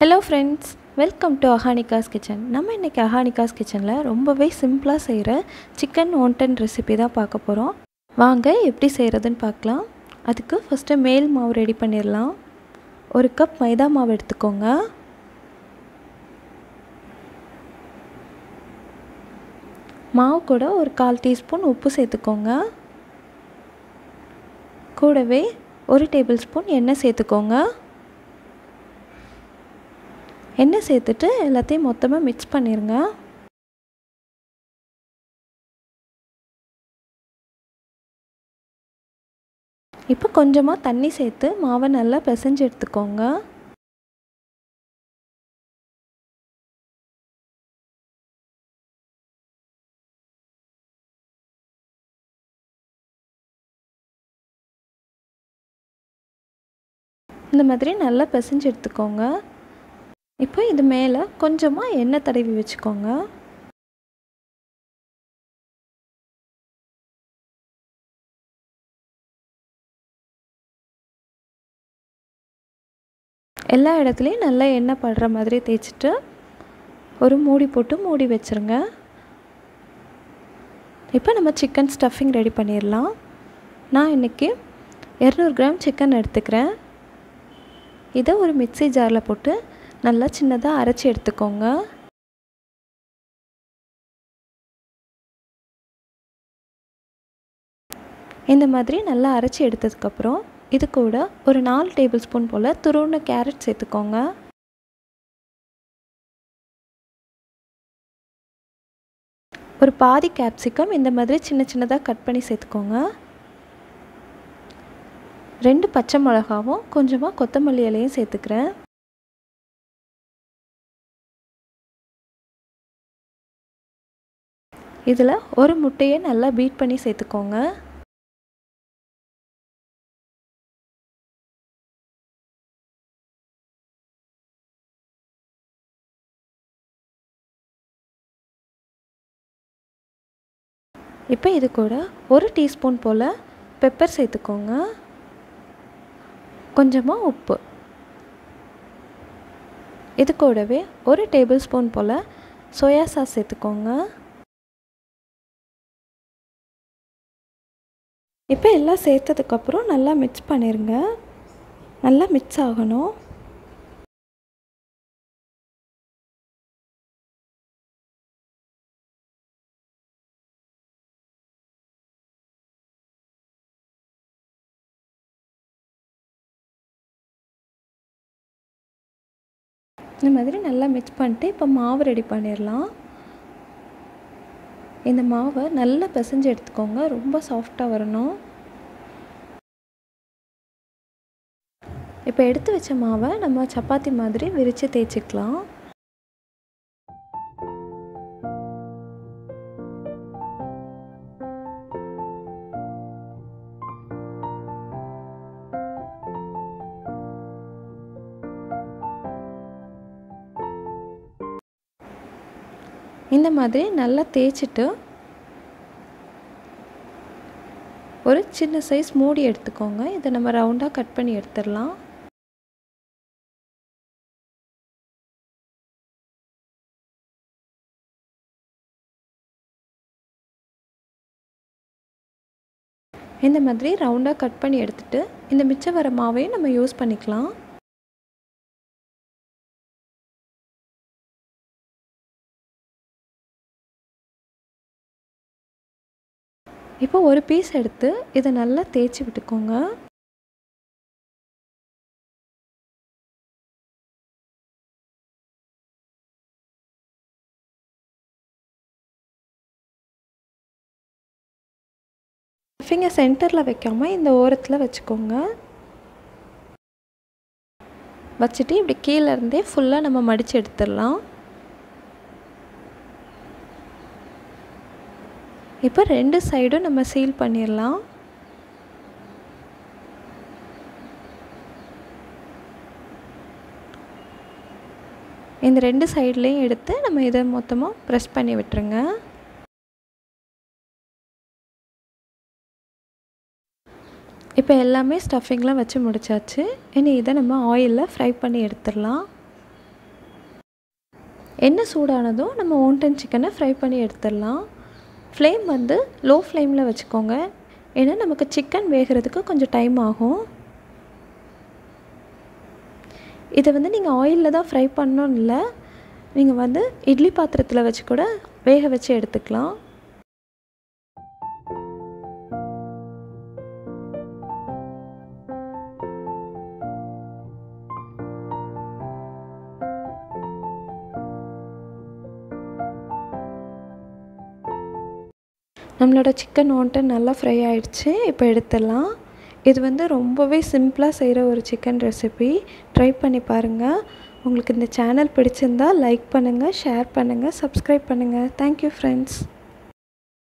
hello friends welcome to Ahanika's kitchen நம்ம இன்றைக்கி அஹானிகாஸ் கிச்சனில் ரொம்பவே சிம்பிளாக செய்கிற சிக்கன் ஒன்டன் ரெசிபி தான் பார்க்க போகிறோம் வாங்க எப்படி செய்கிறதுன்னு பார்க்கலாம் அதுக்கு ஃபஸ்ட்டு மேல் மாவு ரெடி பண்ணிடலாம் ஒரு கப் மைதா மாவு எடுத்துக்கோங்க மாவு கூட ஒரு கால் டீஸ்பூன் உப்பு சேர்த்துக்கோங்க கூடவே ஒரு டேபிள் ஸ்பூன் எண்ணெய் சேர்த்துக்கோங்க எண்ணெய் சேர்த்துட்டு எல்லாத்தையும் மொத்தமாக மிக்ஸ் பண்ணிடுங்க இப்போ கொஞ்சமாக தண்ணி சேர்த்து மாவை நல்லா பிசைஞ்சு எடுத்துக்கோங்க இந்த மாதிரி நல்லா பிசைஞ்சு எடுத்துக்கோங்க இப்போ இது மேலே கொஞ்சமாக எண்ணெய் தடவி வச்சுக்கோங்க எல்லா இடத்துலையும் நல்லா எண்ணெய் படுற மாதிரி தேய்ச்சிட்டு ஒரு மூடி போட்டு மூடி வச்சுருங்க இப்போ நம்ம சிக்கன் ஸ்டஃபிங் ரெடி பண்ணிடலாம் நான் இன்றைக்கி இரநூறு கிராம் சிக்கன் எடுத்துக்கிறேன் இதை ஒரு மிக்சி ஜாரில் போட்டு நல்லா சின்னதாக அரைச்சி எடுத்துக்கோங்க இந்த மாதிரி நல்லா அரைச்சி எடுத்ததுக்கப்புறம் இது கூட ஒரு நாலு டேபிள் ஸ்பூன் போல் துருவின கேரட் சேர்த்துக்கோங்க ஒரு பாதி கேப்சிகம் இந்த மாதிரி சின்ன சின்னதாக கட் பண்ணி சேர்த்துக்கோங்க ரெண்டு பச்சை மிளகாவும் கொஞ்சமாக கொத்தமல்லி இலையும் சேர்த்துக்கிறேன் இதில் ஒரு முட்டையை நல்லா பீட் பண்ணி சேர்த்துக்கோங்க இப்போ இது கூட ஒரு டீஸ்பூன் போல் பெப்பர் சேர்த்துக்கோங்க கொஞ்சமாக உப்பு இது கூடவே ஒரு டேபிள் ஸ்பூன் போல் சோயா சாஸ் சேர்த்துக்கோங்க இப்போ எல்லாம் சேர்த்ததுக்கப்புறம் நல்லா மிக்ஸ் பண்ணிடுங்க நல்லா மிக்ஸ் ஆகணும் இந்த மாதிரி நல்லா மிக்ஸ் பண்ணிட்டு இப்போ மாவு ரெடி பண்ணிடலாம் இந்த மாவை நல்லா பிசைஞ்சு எடுத்துக்கோங்க ரொம்ப சாஃப்டாக வரணும் இப்போ எடுத்து வச்ச மாவை நம்ம சப்பாத்தி மாதிரி விரித்து தேய்ச்சிக்கலாம் இந்த மாதிரி நல்லா தேய்ச்சிட்டு ஒரு சின்ன சைஸ் மூடி எடுத்துக்கோங்க இதை நம்ம ரவுண்டாக கட் பண்ணி எடுத்துடலாம் இந்த மாதிரி ரவுண்டாக கட் பண்ணி எடுத்துகிட்டு இந்த மிச்சம் வர மாவையும் நம்ம யூஸ் பண்ணிக்கலாம் இப்போ ஒரு பீஸ் எடுத்து இதை நல்லா தேய்ச்சி விட்டுக்கோங்க ஃபிங்கர் சென்டரில் வைக்காமல் இந்த ஓரத்தில் வச்சுக்கோங்க வச்சுட்டு இப்படி கீழே இருந்தே ஃபுல்லாக நம்ம மடித்து எடுத்துடலாம் இப்போ ரெண்டு சைடும் நம்ம சீல் பண்ணிடலாம் இந்த ரெண்டு சைட்லேயும் எடுத்து நம்ம இதை மொத்தமாக ப்ரெஸ் பண்ணி விட்டுருங்க இப்போ எல்லாமே ஸ்டஃபிங்லாம் வச்சு முடிச்சாச்சு இனி இதை நம்ம ஆயிலில் ஃப்ரை பண்ணி எடுத்துடலாம் எண்ணெய் சூடானதும் நம்ம ஓன்டன் சிக்கனை ஃப்ரை பண்ணி எடுத்துடலாம் ஃப்ளேம் வந்து லோ ஃப்ளேமில் வச்சுக்கோங்க ஏன்னா நமக்கு சிக்கன் வேகிறதுக்கு கொஞ்சம் டைம் ஆகும் இதை வந்து நீங்கள் ஆயிலில் தான் ஃப்ரை பண்ணணும் இல்லை நீங்கள் வந்து இட்லி பாத்திரத்தில் வச்சு கூட வேக வச்சு எடுத்துக்கலாம் நம்மளோட சிக்கன் வந்துட்டு நல்லா ஃப்ரை ஆகிடுச்சு இப்போ எடுத்துடலாம் இது வந்து ரொம்பவே சிம்பிளாக செய்கிற ஒரு சிக்கன் ரெசிபி ட்ரை பண்ணி பாருங்கள் உங்களுக்கு இந்த சேனல் பிடிச்சிருந்தா லைக் பண்ணுங்கள் ஷேர் பண்ணுங்கள் சப்ஸ்கிரைப் பண்ணுங்கள் தேங்க்யூ ஃப்ரெண்ட்ஸ்